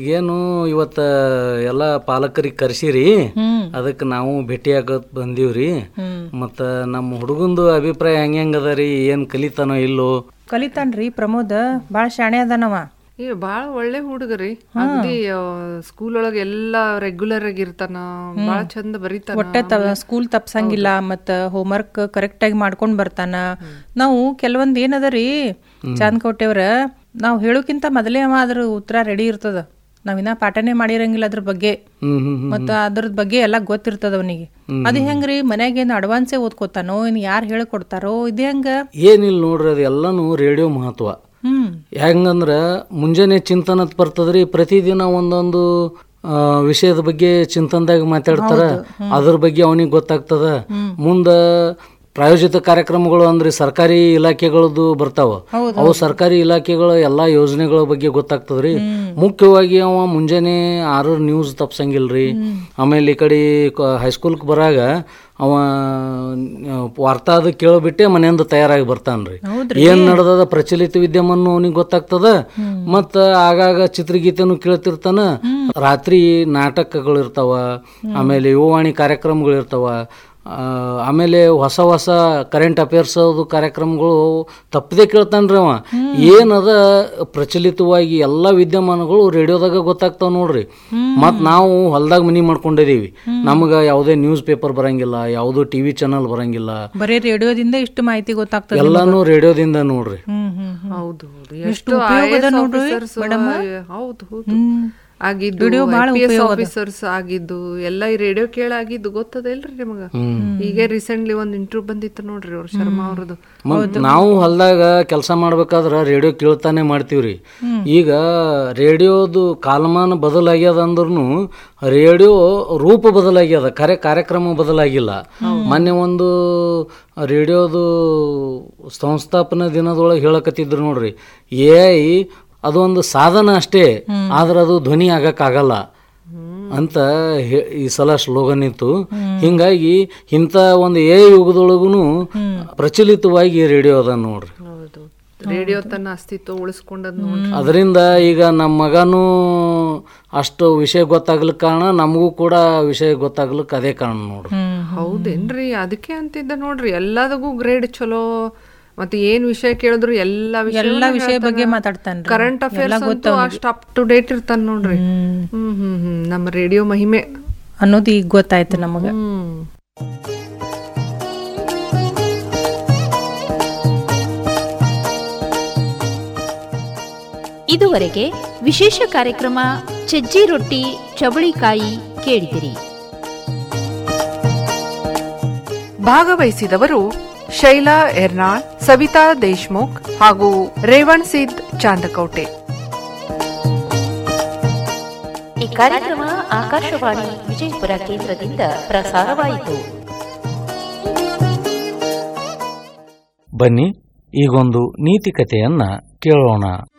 ಏನು ಇವತ್ತ ಎಲ್ಲ ಪಾಲಕರಿಗೆ ಕರ್ಸಿರಿ ಹ್ಮ್ ಅದಕ್ಕೆ ನಾವು ಭೇಟಿ ಆಗತ್ ಬಂದೀವ್ರಿ ಹ್ಮ್ ಮತ್ತ ನಮ್ಮ ಹುಡುಗಂದು ಅಭಿಪ್ರಾಯ ಹೆಂಗ್ ಹೆಂಗ್ ಅದ ರೀ ಏನ್ ಕಲಿತಾನೋ ಇಲ್ಲೋ ಕಲಿತಾನ್ರಿ ಪ್ರಮೋದ್ ಬಾಳ ಶಾಣೆ ಅದಾನವ ಏ ಬಾಳ ಒಳ್ಳೆ ಹುಡುಗರಿ ಅಗದಿ ಸ್ಕೂಲ್ ಒಳಗ ಎಲ್ಲಾ ರೆಗ್ಯುಲರ್ ಆಗಿ ಇರ್ತಾನ ಬಾಳ ಚಂದ ಬರೀತಾನ ಒಟ್ಟೆ ತ ಸ್ಕೂಲ್ ತಪ್ಸಂಗಿಲ್ಲ ಮತ್ತ ಹೋಮ್ವರ್ಕ್ ಕರೆಕ್ಟ್ ಆಗಿ ಮಾಡ್ಕೊಂಡ್ ಬರ್ತಾನ ನಾವು ಕೆಲವೊಂದ್ ಏನದ ರೀ ಚಾಂದ್ಕೋಟೆಯವ್ರ ನಾವು ಹೇಳೋಕ್ಕಿಂತ ಮೊದಲೇ ಅವ ಅದ್ರ ಉತ್ತರ ರೆಡಿ ಇರ್ತದ ನಾವಿನ್ನ ಪಾಠನೇ ಮಾಡಿರಂಗಿಲ್ಲ ಅದ್ರ ಬಗ್ಗೆ ಹ್ಮ್ ಹ್ಮ್ ಹ್ಮ್ ಮತ್ತ ಅದ್ರದ್ ಬಗ್ಗೆ ಎಲ್ಲ ಗೊತ್ತಿರ್ತದ ಅವನಿಗೆ ಅದ್ ಹೆಂಗ್ರಿ ಮನ್ಯಾಗ ಏನ್ ಅಡ್ವಾನ್ಸೇ ಓದ್ಕೋತಾನೋ ಇನ್ ಯಾರು ಹೇಳ್ಕೊಡ್ತಾರೋ ಇದೇ ಹೆಂಗ ಏನಿಲ್ಲ ನೋಡ್ರಿ ಅದು ಎಲ್ಲಾನು ರೇಡಿಯೋ ಮಹತ್ವ ಹ್ಮ್ ಹೆಂಗಂದ್ರ ಮುಂಜಾನೆ ಚಿಂತನತ್ ಬರ್ತದ್ರಿ ಪ್ರತಿದಿನ ಒಂದೊಂದು ಆ, ವಿಷಯದ ಬಗ್ಗೆ ಚಿಂತನದಾಗ ಮಾತಾಡ್ತಾರ ಅದ್ರ ಬಗ್ಗೆ ಅವನಿಗೆ ಗೊತ್ತಾಗ್ತದ ಮುಂದ ಪ್ರಾಯೋಜಿತ ಕಾರ್ಯಕ್ರಮಗಳು ಅಂದ್ರೆ ಸರ್ಕಾರಿ ಇಲಾಖೆಗಳದ್ದು ಬರ್ತಾವ ಅವು ಸರ್ಕಾರಿ ಇಲಾಖೆಗಳ ಎಲ್ಲಾ ಯೋಜನೆಗಳ ಬಗ್ಗೆ ಗೊತ್ತಾಗ್ತದ್ರಿ ಮುಖ್ಯವಾಗಿ ಅವ ಮುಂಜಾನೆ ಆರು ನ್ಯೂಸ್ ತಪ್ಸಂಗಿಲ್ರಿ ಆಮೇಲೆ ಈ ಕಡೆ ಹೈಸ್ಕೂಲ್ಕ್ ಬರಾಗ ಅವ ಆ, ವಾರ್ತಾದ ಕೇಳ್ಬಿಟ್ಟೆ ಮನೆಯಿಂದ ತಯಾರಾಗಿ ಬರ್ತಾನ್ರಿ ಏನ್ ನಡೆದದ ಪ್ರಚಲಿತ ವಿದ್ಯಮಾನ ಅವನಿಗೆ ಗೊತ್ತಾಗ್ತದ ಮತ್ತ ಆಗಾಗ ಚಿತ್ರಗೀತೆನು ಕೇಳ್ತಿರ್ತಾನ ರಾತ್ರಿ ನಾಟಕಗಳು ಇರ್ತಾವ ಆಮೇಲೆ ಯುವವಾಣಿ ಕಾರ್ಯಕ್ರಮಗಳು ಇರ್ತಾವ ಆ, ಆಮೇಲೆ ಹೊಸ ಹೊಸ ಕರೆಂಟ್ ಅಫೇರ್ಸ್ ಅದು ಕಾರ್ಯಕ್ರಮಗಳು ತಪ್ಪದೆ ಕೇಳ್ತಾನ್ರಿ ಅವ ಏನದ ಪ್ರಚಲಿತವಾಗಿ ಎಲ್ಲಾ ವಿದ್ಯಮಾನಗಳು ರೇಡಿಯೋದಾಗ ಗೊತ್ತಾಗ್ತಾವ ನೋಡ್ರಿ ಮತ್ ನಾವು ಹೊಲ್ದಾಗ ಮನಿ ಮಾಡ್ಕೊಂಡಿದೀವಿ ನಮ್ಗ ಯಾವುದೇ ನ್ಯೂಸ್ ಪೇಪರ್ ಬರಂಗಿಲ್ಲ ಯಾವ್ದು ಟಿವಿ ಚಾನಲ್ ಬರಂಗಿಲ್ಲ ಬರೀ ರೇಡಿಯೋದಿಂದ ಇಷ್ಟು ಮಾಹಿತಿ ಗೊತ್ತಾಗ್ತದ ಎಲ್ಲಾನು ರೇಡಿಯೋದಿಂದ ನೋಡ್ರಿ ಹ್ಮ್ ಹ್ಮ್ ಹ್ಮ್. ಹೌದು ಹೌದು ಎಷ್ಟು ಎಷ್ಟು ಉಪಯೋಗ ಅದ IAS ನೋಡ್ರಿ, officers, ಮೇಡಮ್. ಹೌದು ಹೌದು ಹ್ಮ್. ಆಗಿದ್ದು ರೇಡಿಯೋ ಬಾಳ ಉಪಯೋಗ ಅದ. ಆಫೀಸರ್ಸ್ ಆಗಿದ್ದು ಎಲ್ಲ ಈ ರೇಡಿಯೋ ಕೇಳಾಗಿದ್ದು ಗೊತ್ತದ ಇಲ್ರಿ ನಿಮಗ ಈಗ ರೀಸೆಂಟ್ಲಿ ಒಂದ್ ಇಂಟರ್ವ್ಯೂ ಬಂದಿತ್ತು ನೋಡ್ರಿ ಅವ್ರ ಶರ್ಮಾ ಅವ್ರದ್ದು ಮತ್ ನಾವು ಹೊಲ್ದಾಗ ಕೆಲಸ ಮಾಡ್ಬೇಕಾದ್ರ ರೇಡಿಯೋ ಕೇಳ್ತಾನೆ ಮಾಡ್ತೀವ್ರಿ ಈಗ ರೇಡಿಯೋದು ಕಾಲಮಾನ ಬದಲಾಗ್ಯದ ಅಂದ್ರೂ ರೇಡಿಯೋ ರೂಪ ಬದಲಾಗ್ಯದ ಕರೆ ಕಾರ್ಯಕ್ರಮ ಬದಲಾಗಿಲ್ಲ ಮೊನ್ನೆ ಒಂದು ರೇಡಿಯೋದು ಸಂಸ್ಥಾಪನಾ ದಿನದೊಳಗೆ ಹೇಳಕತ್ತಿದ್ರು ನೋಡ್ರಿ ಎ ಅದೊಂದು ಸಾಧನ ಅಷ್ಟೇ ಆದ್ರೆ ಅದು ಧ್ವನಿ ಆಗಕ್ಕಾಗಲ್ಲ ಅಂತ ಹೇ- ಈ ಸಲ ಸ್ಲೋಗನ್ ಇತ್ತು ಹಿಂಗಾಗಿ ಇಂಥ ಒಂದು ಎ ಯುಗದೊಳಗುನು ಪ್ರಚಲಿತವಾಗಿ ರೇಡಿಯೋ ಅದ ನೋಡ್ರಿ ಹೌದು ರೇಡಿಯೋ ತನ್ನ ಅಸ್ತಿತ್ವ ಉಳಿಸ್ಕೊಂಡದ್ ನೋಡ್ರಿ ಅದರಿಂದ ಈಗ ನಮ್ಮ ಮಗನೂ ಅಷ್ಟು ವಿಷಯ ಗೊತ್ತಾಗ್ಲಿಕ್ಕೆ ಕಾರಣ ನಮಗೂ ಕೂಡ ವಿಷಯ ಗೊತ್ತಾಗ್ಲಿಕ್ಕೆ ಅದೇ ಕಾರಣ ನೋಡ್ರಿ ಹೌದೇನ್ರಿ ಅದಕ್ಕೆ ಅಂತಿದ್ದ ನೋಡ್ರಿ ಎಲ್ಲದಕ್ಕೂ ಗ್ರೇಡ್ ಚಲೋ ಮತ್ತೆ ಏನ್ ವಿಷಯ ಕೇಳಿದ್ರು ಎಲ್ಲಾ ಎಲ್ಲಾ ವಿಷಯ ಬಗ್ಗೆ ಮಾತಾಡ್ತಾನ್ರಿ. ಕರೆಂಟ್ ಅಫೇರ್ಸ್ ಅಂತೂ ಅಷ್ಟು ಅಪ್ ಟು ಡೇಟ್ ಇರ್ತಾನ ನೋಡ್ರಿ ಹ್ಮ್ ಹ್ಮ್ ಹ್ಮ್ ನಮ್ಮ ರೇಡಿಯೋ ಮಹಿಮೆ ಅನ್ನೋದು ಈಗ ಗೊತ್ತಾಯ್ತು ನಮಗ ಹ್ಮ್ ಇದುವರೆಗೆ ವಿಶೇಷ ಕಾರ್ಯಕ್ರಮ ಸಜ್ಜಿ ರೊಟ್ಟಿ ಚವಳಿಕಾಯಿ ಕೇಳಿದಿರಿ ಭಾಗವಹಿಸಿದವರು ಶೈಲಾ ಎರ್ನಾಳ್ ಸವಿತಾ ದೇಶ್ಮುಖ್ ಹಾಗೂ ರೇವಣ್ ಸಿದ್ ಚಾಂದಕೌಟೆ ಈ ಕಾರ್ಯಕ್ರಮ ಆಕಾಶವಾಣಿ ವಿಜಯಪುರ ಕೇಂದ್ರದಿಂದ ಪ್ರಸಾರವಾಯಿತು ಬನ್ನಿ ಈಗೊಂದು ನೀತಿ ಕಥೆಯನ್ನ ಕೇಳೋಣ